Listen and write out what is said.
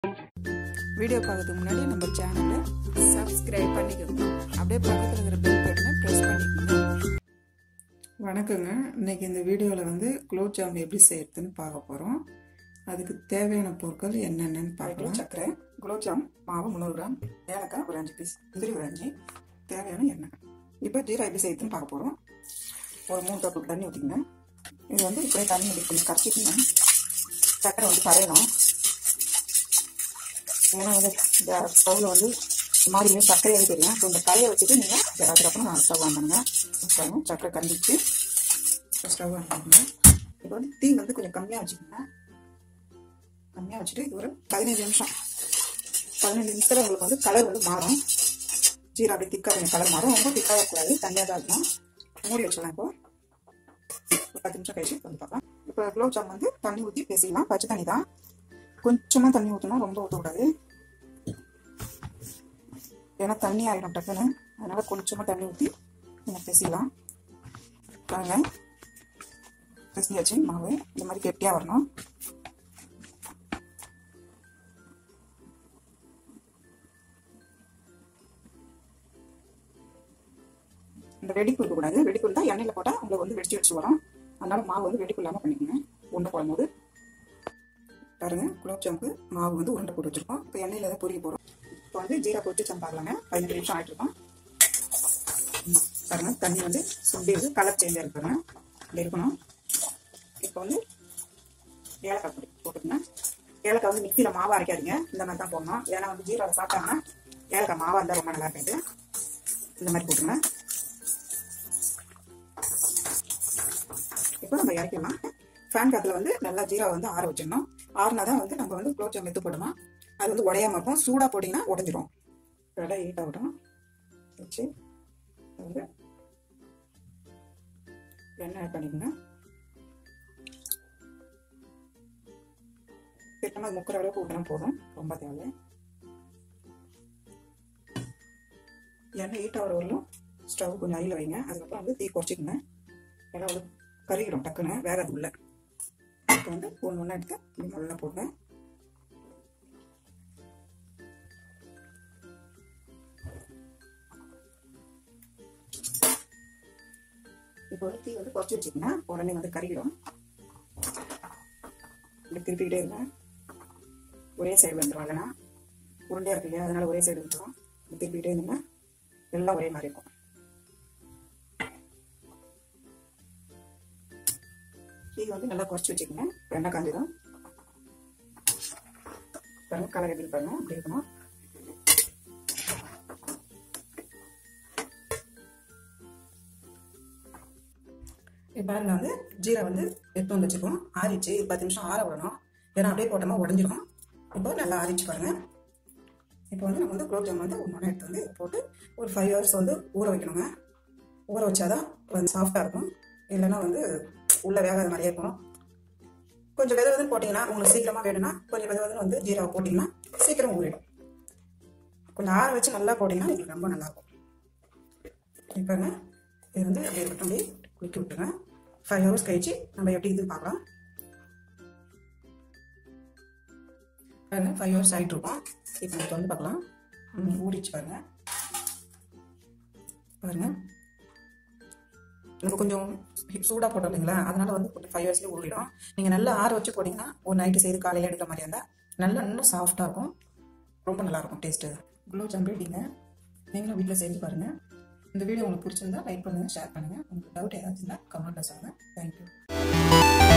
video பார்க்கறதுக்கு முன்னாடி நம்ம சேனலை சப்ஸ்கிரைப் பண்ணிக்கோங்க அப்படியே பக்கத்தில் இருக்கிற பெல் பட்டனை ப்ரெஸ் பண்ணிக்கோங்க வணக்கங்க இன்னைக்கு இந்த வீடியோவில் வந்து குலோப் ஜாம் எப்படி செய்யறதுன்னு பார்க்க போகிறோம் அதுக்கு தேவையான பொருட்கள் என்னென்னு பார்க்கலாம் சர்க்கரை குலோப் ஜாம் மாவு முந்நூறு கிராம் ஏலக்காய் ஒரு அஞ்சு பீஸ் முந்திரி ஒரு அஞ்சு தேவையான எண்ணெய் இப்போ ஜீரா எப்படி செய்யறதுன்னு பார்க்க போகிறோம் ஒரு மூணு கப்பு தண்ணி ஊற்றிங்க இது வந்து இப்படியே தண்ணி ஊற்றி கொஞ்சம் கரைச்சிக்கணும் சர்க்கரை வந்து கரையணும் ஏன்னா வந்து இந்த ஸ்டவ்வில் வந்து மாதிரி சர்க்கரையாகவே தெரியும் ஸோ இந்த கரையை வச்சுட்டு நீங்கள் அதுக்கப்புறம் நான் ஸ்டவ் ஆன் பண்ணுங்க பாருங்க சர்க்கரை கண்டிச்சு ஸ்டவ் ஆன் பண்ணுங்க இப்போ வந்து தீ வந்து கொஞ்சம் கம்மியாக வச்சுக்கோங்க கம்மியாக வச்சுட்டு இது ஒரு பதினஞ்சு நிமிஷம் பதினஞ்சு நிமிஷத்தில் உங்களுக்கு வந்து கலர் வந்து மாறும் ஜீரா அப்படி திக்காக கொஞ்சம் கலர் மாறும் ரொம்ப திக்காக கூடாது தனியாக தான் இருக்கும் மூடி வச்சிடலாம் இப்போ ஒரு பத்து நிமிஷம் கழிச்சு வந்து பார்க்கலாம் இப்போ குலோப் ஜாம் வந்து தண்ணி ஊற்றி பேசிக்கலாம் பச்சை தண்ணி தான் கொஞ்சமாக தண்ணி ஊற்றணும் ரொம்ப ஊற்றக்கூடாது ஏன்னா தண்ணி ஆகிடும் டக்குன்னு அதனால் கொஞ்சமாக தண்ணி ஊற்றி நம்ம பேசிக்கலாம் பாருங்க பேசியாச்சு மாவு இந்த மாதிரி கெட்டியாக வரணும் இந்த வெடிப்பு இருக்கக்கூடாது வெடிப்பு இருந்தால் எண்ணெயில் போட்டால் உங்களுக்கு வந்து வெடிச்சு வெடிச்சு வரும் அதனால மாவு வந்து வெடிப்பு இல்லாமல் பண்ணிக்கோங்க உண்டை போடும்போது பாருங்க குலோப் ஜாமுக்கு மாவு வந்து உருண்டை போட்டு வச்சிருக்கோம் இப்போ எண்ணெயில் தான் பொறிக்க போகிறோம் இப்போ வந்து ஜீரா பொரிச்சு சம்பாடலாங்க பதினஞ்சு நிமிஷம் ஆகிட்டுருக்கோம் பாருங்க தண்ணி வந்து சுண்டிடுது கலர் சேஞ்சாக இருக்குங்க இப்படி இருக்கணும் இப்போ வந்து ஏலக்காய் பொடி போட்டுக்கோங்க ஏலக்காய் வந்து மிக்சியில் மாவு அரைக்காதீங்க இந்த மாதிரி தான் போடணும் ஏன்னா வந்து ஜீராவை சாப்பிட்டாங்கன்னா ஏலக்காய் மாவாக இருந்தால் ரொம்ப நல்லா இருக்காது இந்த மாதிரி போட்டுங்க இப்போ நம்ம இறக்கிடலாம் ஃபேன் காத்துல வந்து நல்லா ஜீரா வந்து ஆற வச்சிடணும் ஆறுனா தான் வந்து நம்ம வந்து குலோப் ஜாம் எடுத்து போடணும் அது வந்து உடையாம இருக்கும் சூடாக போட்டிங்கன்னா உடஞ்சிரும் நல்லா ஹீட் ஆகட்டும் வச்சு வந்து எண்ணெய் ஆட் பண்ணிக்கோங்க திட்டமாக அது முக்கிற அளவுக்கு ஊற்றினா போதும் ரொம்ப தேவை எண்ணெய் ஹீட் ஆகிற வரலும் ஸ்டவ் கொஞ்சம் அயில் வைங்க அதுக்கப்புறம் வந்து தீ குறைச்சிக்கோங்க ஏன்னா வந்து கருகிடும் டக்குன்னு வேகத்துக்குள்ள இப்போ வந்து ஒன்று ஒன்றா எடுத்து இப்படி நல்லா போடுங்க இப்போ வந்து தீ வந்து குறைச்சி வச்சுக்கோங்க உடனே வந்து கருகிடும் இப்படி திருப்பிக்கிட்டே இருங்க ஒரே சைடு வந்துடும் இல்லைன்னா உருண்டையாக இருக்கு இல்லையா அதனால ஒரே சைடு வந்துடும் திருப்பிக்கிட்டே இருந்தீங்கன்னா எல்லாம் ஒரே மாதிரி இருக்கும் தீ வந்து நல்லா குறைச்சி வச்சுக்கோங்க எண்ணெய் காஞ்சிடும் பாருங்க கலர் எப்படி பாருங்க அப்படி இருக்கணும் இப்போ பாருங்க வந்து ஜீரா வந்து எடுத்து வந்து வச்சுக்கோம் ஆறிச்சு பத்து நிமிஷம் ஆற விடணும் ஏன்னா அப்படியே போட்டோமா உடஞ்சிடும் இப்போ நல்லா ஆறிச்சு பாருங்க இப்போ வந்து நம்ம வந்து குலோப் ஜாமுன் வந்து ஒன்று எடுத்து வந்து போட்டு ஒரு ஃபைவ் ஹவர்ஸ் வந்து ஊற வைக்கணுங்க ஊற வச்சாதான் வந்து சாஃப்டாக இருக்கும் இல்லைன்னா வந்து உள்ள வேகாத மாதிரியே இருக்கும் கொஞ்சம் வெத வெதன்னு போட்டிங்கன்னா உங்களுக்கு சீக்கிரமாக வேணும்னா கொஞ்சம் வெத வெதன்னு வந்து ஜீராவை போட்டிங்கன்னா சீக்கிரம் ஊறிடும் கொஞ்சம் ஆற வச்சு நல்லா போட்டிங்கன்னா உங்களுக்கு ரொம்ப நல்லாயிருக்கும் இப்போங்க இது வந்து அப்படியே இருக்கட்டும் அப்படியே குளிக்க விட்டுருங்க ஃபைவ் ஹவர்ஸ் கழிச்சு நம்ம எப்படி இது பார்க்கலாம் பாருங்க ஃபைவ் ஹவர்ஸ் ஆகிட்டு இருக்கோம் இப்போ நம்ம வந்து பார்க்கலாம் ஊறிச்சு பாருங்க பாருங்க நம்ம கொஞ்சம் சூடாக போட்டோம் இல்லைங்களா அதனால வந்து கொஞ்சம் ஃபைவ் ஹவர்ஸ்லேயே ஊறிடும் நீங்கள் நல்லா ஆற வச்சு போட்டிங்கன்னா ஒரு நைட்டு செய்து காலையில் எடுக்கிற மாதிரி இருந்தால் நல்லா இன்னும் சாஃப்டாக இருக்கும் ரொம்ப நல்லாயிருக்கும் டேஸ்ட்டு குலோப் ஜாம் ரெடிங்க நீங்களும் வீட்டில் செஞ்சு பாருங்கள் இந்த வீடியோ உங்களுக்கு பிடிச்சிருந்தா லைக் பண்ணுங்கள் ஷேர் பண்ணுங்கள் உங்களுக்கு டவுட் ஏதாச்சும் இருந்தால் கமெண்ட்டில் சொல்லுங்கள் தேங்க்யூ